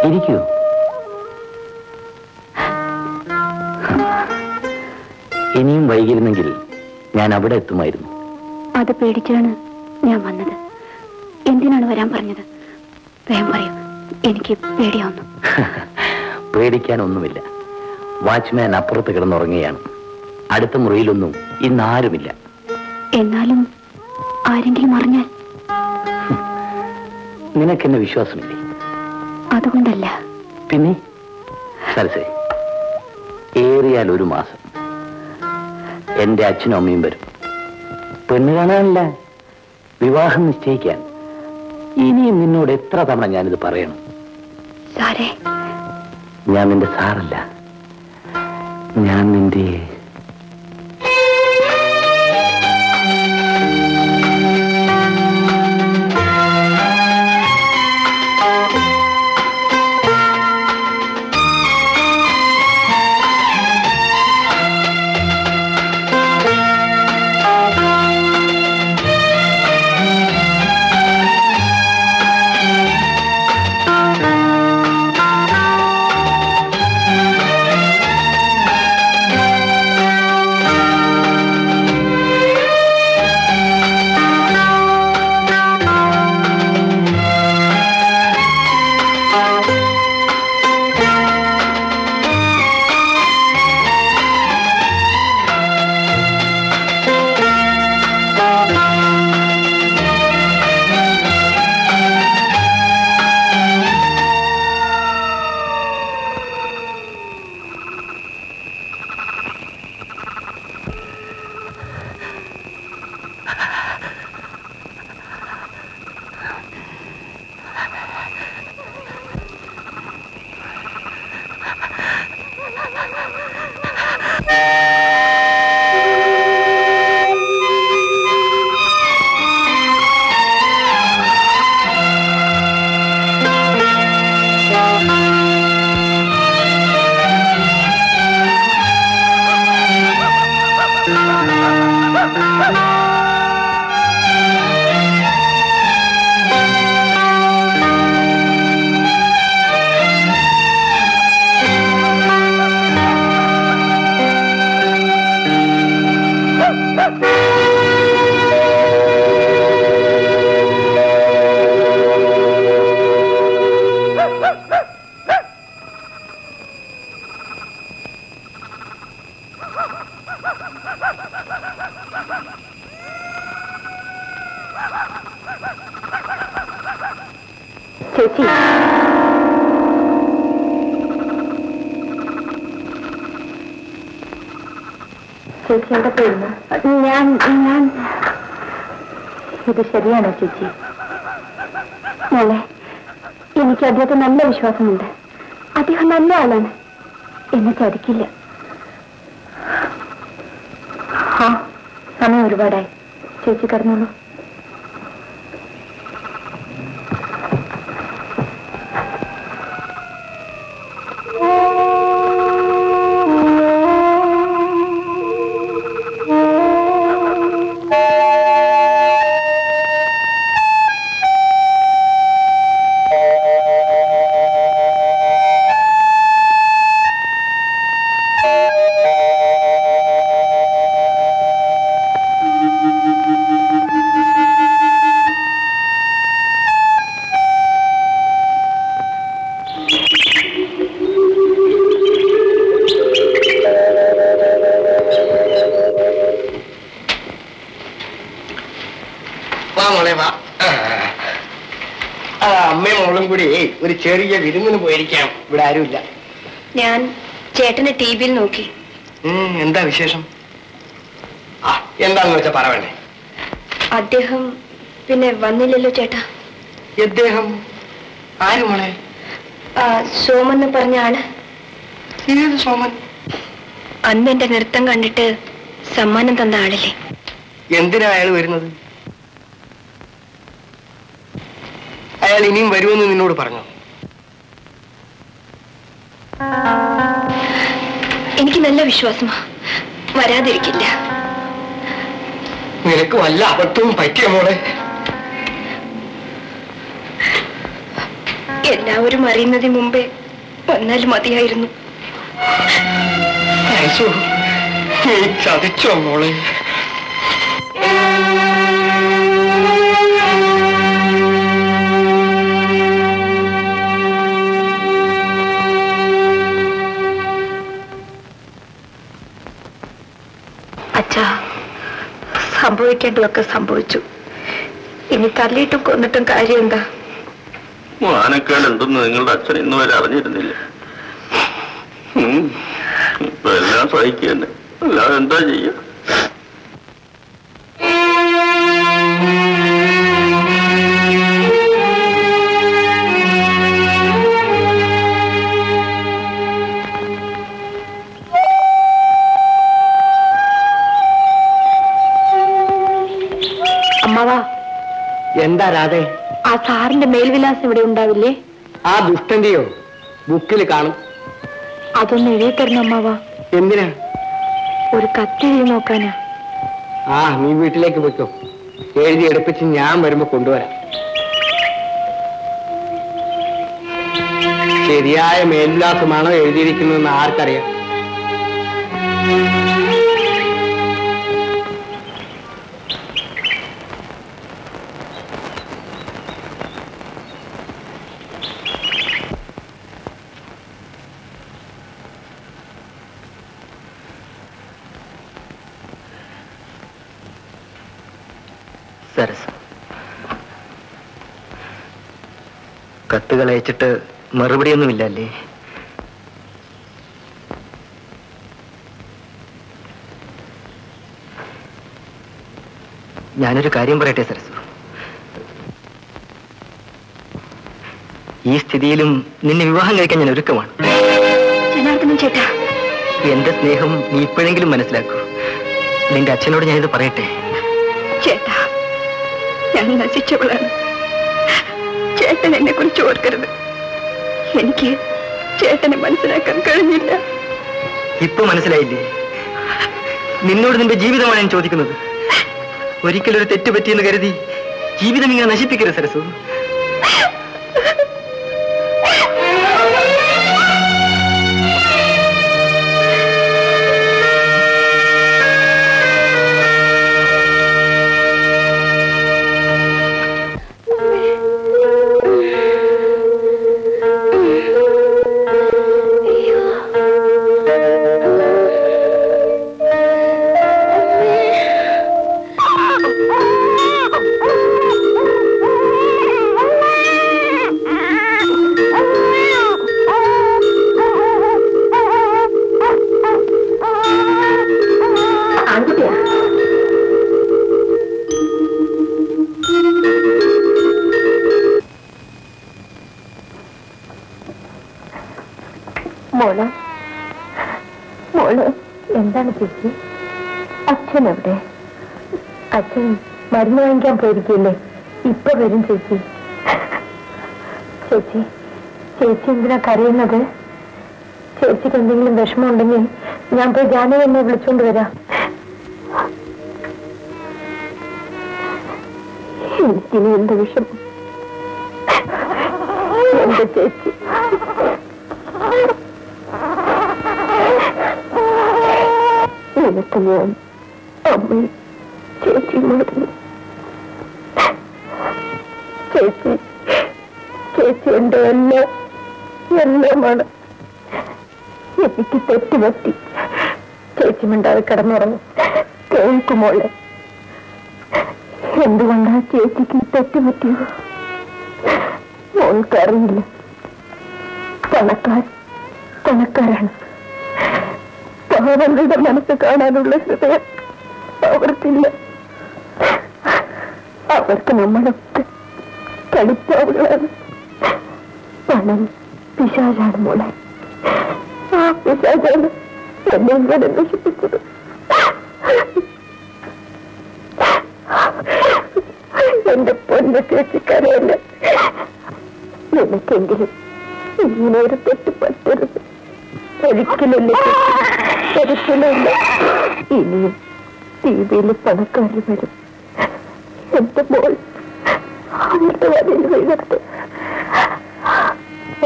ഇരിക്കൂ ഇനിയും വൈകിരുന്നെങ്കിൽ ഞാൻ അവിടെ എത്തുമായിരുന്നു അത് പേടിച്ചാണ് ഞാൻ വന്നത് എന്തിനാണ് വരാൻ പറഞ്ഞത് വേഗം പറയൂ എനിക്ക് പേടിയാവുന്നു പേടിക്കാനൊന്നുമില്ല വാച്ച്മാൻ അപ്പുറത്ത് കിടന്നുറങ്ങുകയാണ് അടുത്ത മുറിയിലൊന്നും ഇന്ന് ആരുമില്ല എന്നാലും ആരെങ്കിലും അറിഞ്ഞാൽ നിനക്കെന്നെ വിശ്വാസമില്ലേ അതുകൊണ്ടല്ല പിന്നെ സരസേ ഏറിയാൽ ഒരു മാസം എന്റെ അച്ഛനും അമ്മയും വരും പെണ്ണ് കാണാനല്ല വിവാഹം നിശ്ചയിക്കാൻ ഇനിയും നിന്നോട് എത്ര തവണ ഞാനിത് പറയണം സാറേ ഞാൻ നിന്റെ സാറല്ല ഞാൻ നിന്റെ ചേച്ചി ചേച്ചി എവിടെ പോയിരുന്നു ഞാൻ ഞാൻ ഇത് ശരിയാണോ ചേച്ചി മോളെ എനിക്ക് അദ്ദേഹത്തെ നല്ല വിശ്വാസമുണ്ട് അദ്ദേഹം നല്ല ആളാണ് എന്നെ ചതിക്കില്ല ആ സമയം ഒരുപാടായി ചേച്ചി കിടന്നോളൂ വാ മോളെ വാ ആ അമ്മയും മോളും കൂടി ഒരു ചെറിയ വിരുന്നിന് പോയിരിക്കാം ഇവിടെ ആരുമില്ല ഞാൻ ചേട്ടനെ ടി വിയിൽ നോക്കി ഉം, എന്താ വിശേഷം ആ എന്താന്ന് വെച്ചാ പറ വേണേ അദ്ദേഹം പിന്നെ വന്നില്ലല്ലോ ചേട്ടാ ഇദ്ദേഹം ആര് മോളെ ആ, സോമെന്ന് പറഞ്ഞ ആള് ഏത് സോമൻ അന്ന് എന്റെ നൃത്തം കണ്ടിട്ട് സമ്മാനം തന്ന ആളില്ലേ എന്തിനാ അയാൾ വരുന്നത് അയാൾ ഇനിയും വരുമെന്ന് നിന്നോട് പറഞ്ഞു എനിക്ക് നല്ല വിശ്വാസമാ വരാതിരിക്കില്ല നിനക്ക് വല്ല അബദ്ധവും പറ്റിയ മോളെ എല്ലാവരും അറിയുന്നതിന് മുമ്പേ വന്നാൽ മതിയായിരുന്നു അയച്ചു നീ ചതിച്ചോ മോളെ അച്ഛാ സംഭവിക്കേണ്ടതൊക്കെ സംഭവിച്ചു ഇനി തല്ലിയിട്ടും കൊന്നിട്ടും കാര്യം എന്താ മാനക്കേടുണ്ടെന്ന് നിങ്ങളുടെ അച്ഛൻ ഇന്ന് വരെ അറിഞ്ഞിരുന്നില്ല ഉം. ഇപ്പൊ എല്ലാം സഹിക്കുക തന്നെ അല്ലാതെ എന്താ ചെയ്യുക അമ്മാവാ എന്താ രാധേ ആ സാറിന്റെ മേൽവിലാസം ഇവിടെ ഉണ്ടാവില്ലേ ആ ദുഷ്ടന്റെയോ ബുക്കിൽ കാണും അതൊന്ന് എഴുതി തരണം അമ്മാവാ എന്തിനാ ഒരു കത്തെഴുതി നോക്കാനാ ആ നീ വീട്ടിലേക്ക് പോയിക്കോ എഴുതി എടുപ്പിച്ച് ഞാൻ വരുമ്പോ കൊണ്ടുവരാം ശരിയായ മേൽവിലാസമാണോ എഴുതിയിരിക്കുന്നതെന്ന് ആർക്കറിയാം സരസ് കത്തുകൾ അയച്ചിട്ട് മറുപടിയൊന്നുമില്ല അല്ലേ ഞാനൊരു കാര്യം പറയട്ടെ സരസു ഈ സ്ഥിതിയിലും നിന്നെ വിവാഹം കഴിക്കാൻ ഞാൻ ഒരുക്കമാണ് ജനാർദ്ദനൻ ചേട്ടാ എന്റെ സ്നേഹം നീ ഇപ്പോഴെങ്കിലും മനസ്സിലാക്കൂ നിന്റെ അച്ഛനോട് ഞാനിത് പറയട്ടെ ചേട്ടാ ഞാൻ നശിച്ചവളാണ് ചേട്ടൻ എന്നെ കുറിച്ച് ഓർക്കരുത് എനിക്ക് ചേട്ടനെ മനസ്സിലാക്കാൻ കഴിഞ്ഞില്ല ഇപ്പൊ മനസ്സിലായില്ലേ നിന്നോട് നിന്റെ ജീവിതമാണ് ഞാൻ ചോദിക്കുന്നത് ഒരിക്കലൊരു തെറ്റ് പറ്റിയെന്ന് കരുതി ജീവിതം ഇങ്ങനെ നശിപ്പിക്കരുത് സരസു ആൺകുട്ടിയാ മോള് മോള് എന്താണ് ചേച്ചി അച്ഛൻ എവിടെ അച്ഛൻ മരുന്ന് വാങ്ങിക്കാൻ പോയിരിക്കില്ലേ ഇപ്പൊ വരും ചേച്ചി ചേച്ചി ചേച്ചി എന്തിനാ കരയുന്നത് ചേച്ചിക്ക് എന്തെങ്കിലും വിഷമം ഉണ്ടെങ്കിൽ ഞാൻ പോയി ജാനകി എന്നെ വിളിച്ചോണ്ട് വരാം എനിക്കിനി എന്ത് വിഷമം എന്റെ ചേച്ചി നിനക്ക് ഞാൻ അമ്മയും ചേച്ചിയുമായിരുന്നു ചേച്ചി ചേച്ചി എന്റെ എല്ലാം എല്ലാമാണ് എനിക്ക് തെറ്റുപറ്റി ചേച്ചി മിണ്ടാതെ കിടന്നുറങ്ങും കേൾക്കുമോളെ എന്തുകൊണ്ടാ ചേച്ചിക്ക് ഈ തെറ്റുപറ്റിയത് മോൾക്കറിയില്ല പണക്കാർ പണക്കാരാണ് പാവങ്ങളുടെ മനസ്സ് കാണാനുള്ള ഹൃദയം അവർക്കില്ല അവർക്ക് നമ്മളൊക്കെ കളിപ്പാവുകളാണ് പണം പിശാചാണ് മോളെ ആ പിശാചാണ് എന്നെ ഇങ്ങനെ നശിപ്പിച്ചത് എന്റെ പൊന്ന ചേച്ചിക്കറിയില്ല നിനക്കെങ്കിലും ഇങ്ങനെ ഒരു തെറ്റ് പറ്റരുത് ഒരിക്കലല്ലേ തെറ്റ്? ഒരിക്കലല്ല ഇനിയും ടിവിയിൽ പണക്കാർ വരും എന്റെ മോൾ അവരുടെ വരയിൽ വീഴട്ടെ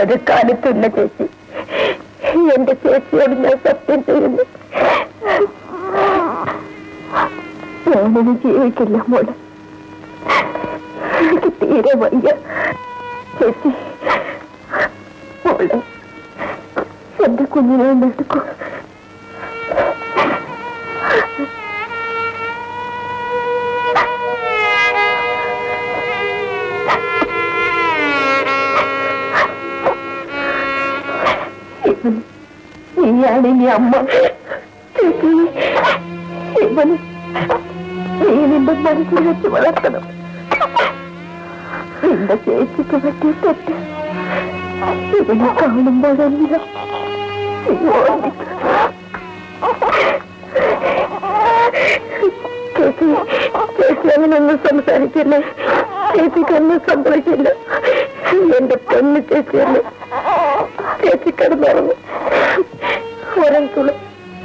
ഒരു കാലത്തില്ല ചേച്ചി എന്റെ ചേച്ചിയോട് ഞാൻ സത്യം ചെയ്യുന്നു ഞാനിനി ജീവിക്കില്ല മോളെ എനിക്ക് തീരെ വയ്യ ചേച്ചി മോളെ എന്റെ കുഞ്ഞിനെ ഒന്ന് എടുക്കൂ ഇവൻ നീയാണ് ഇനി അമ്മ ചേച്ചി ഇവന് നീ നിന്റെ മനസ്സിൽ വെച്ച് വളർത്തണം നിന്റെ ചേച്ചിക്ക് പറ്റിയ തെറ്റ് ഇവനെ കാണുമ്പോഴെല്ലാം നീ ഓർമ്മിക്കണം. ചേച്ചി ചേച്ചി അങ്ങനെയൊന്നും സംസാരിക്കില്ലേ ചേച്ചിക്കൊന്നും സംഭവിക്കില്ല എന്റെ പൊന്ന് ചേച്ചിയല്ലേ ചേച്ചി കിടന്നുറങ്ങും ഒരങ്കുളം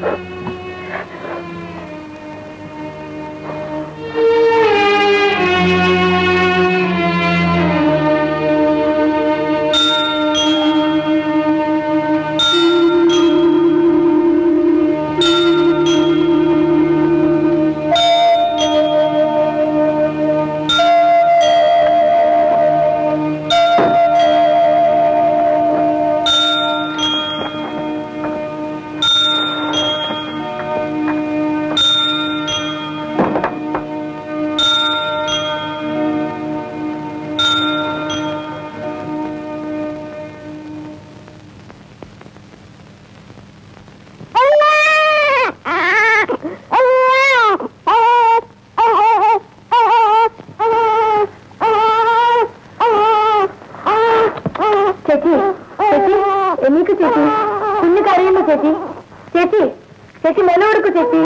ചേച്ചി ചേച്ചി എനിക്ക് ചേച്ചി കുഞ്ഞു കരയുന്നു ചേച്ചി ചേച്ചി ചേച്ചി മെല കൊടുക്കൂ ചേച്ചി